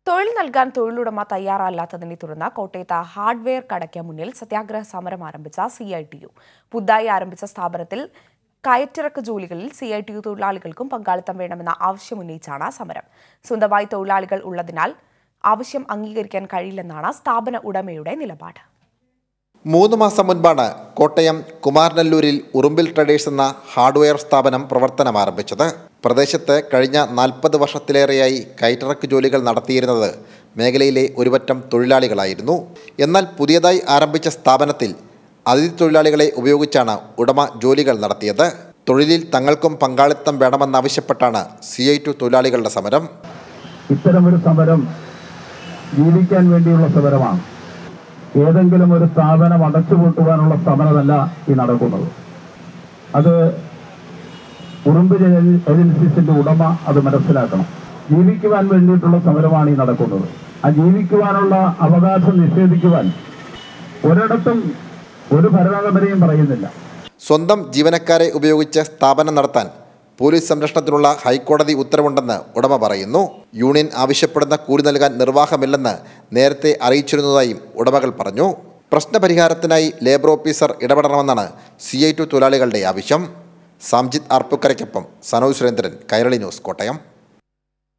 തൊഴിൽ നൽകാൻ തൊഴിലുടമ തയ്യാറല്ലാത്തതിനെ തുടർന്ന് കോട്ടയത്ത് ഹാർഡ്വെയർ കടയ്ക്ക് മുന്നിൽ സത്യാഗ്രഹ സമരം ആരംഭിച്ച സി ഐ ടി യു പുതുതായി ആരംഭിച്ച സ്ഥാപനത്തിൽ കയറ്റിറക്ക് ജോലികളിൽ സി ഐ ടി യു തൊഴിലാളികൾക്കും പങ്കാളിത്തം വേണമെന്ന ആവശ്യമുന്നയിച്ചാണ് സമരം സ്വന്തമായി തൊഴിലാളികൾ ഉള്ളതിനാൽ ആവശ്യം അംഗീകരിക്കാൻ കഴിയില്ലെന്നാണ് സ്ഥാപന ഉടമയുടെ നിലപാട് മൂന്ന് മാസം മുൻപാണ് കോട്ടയം കുമാരനല്ലൂരിൽ ഉറുമ്പിൽ ട്രേഡേഴ്സ് എന്ന ഹാർഡ്വെയർ സ്ഥാപനം പ്രവർത്തനം ആരംഭിച്ചത് പ്രദേശത്ത് കഴിഞ്ഞ നാൽപ്പത് വർഷത്തിലേറെയായി കയറ്റിറക്ക് ജോലികൾ നടത്തിയിരുന്നത് മേഖലയിലെ ഒരുപറ്റം തൊഴിലാളികളായിരുന്നു എന്നാൽ പുതിയതായി ആരംഭിച്ച സ്ഥാപനത്തിൽ അതിഥി തൊഴിലാളികളെ ഉപയോഗിച്ചാണ് ഉടമ ജോലികൾ നടത്തിയത് തൊഴിലിൽ തങ്ങൾക്കും പങ്കാളിത്തം വേണമെന്നാവശ്യപ്പെട്ടാണ് സി ഐ ടു തൊഴിലാളികളുടെ സമരം ഇത്തരമൊരു സമരം ജീവിക്കാൻ വേണ്ടിയുള്ള സമരമാണ് ഏതെങ്കിലും ഒരു സ്ഥാപനം അടച്ചുപൂട്ടുവാനുള്ള സമരമല്ല ഈ നടക്കുന്നത് അത് ഉറുമ്പ് ഏജ- ഏജൻസീസിന്റെ ഉടമ അത് മനസ്സിലാക്കണം ജീവിക്കുവാൻ വേണ്ടിയിട്ടുള്ള സമരമാണ് ഈ നടക്കുന്നത് ആ ജീവിക്കുവാനുള്ള അവകാശം നിഷേധിക്കുവാൻ ഒരിടത്തും ഒരു ഭരണഘടനയും പറയുന്നില്ല സ്വന്തം ജീവനക്കാരെ ഉപയോഗിച്ച് സ്ഥാപനം നടത്താൻ പോലീസ് സംരക്ഷണത്തിനുള്ള ഹൈക്കോടതി ഉത്തരവുണ്ടെന്ന് ഉടമ പറയുന്നു യൂണിയൻ ആവശ്യപ്പെടുന്ന കൂലി നൽകാൻ നിർവാഹമില്ലെന്ന് നേരത്തെ അറിയിച്ചിരുന്നതായും ഉടമകൾ പറഞ്ഞു പ്രശ്നപരിഹാരത്തിനായി ലേബർ ഓഫീസർ ഇടപെടണമെന്നാണ് സി ഐ ടു തൊഴിലാളികളുടെ ആവശ്യം സാംജിത് ആർപ്പുക്കരയ്ക്കൊപ്പം സനോജ് സുരേന്ദ്രൻ കൈരളി ന്യൂസ് കോട്ടയം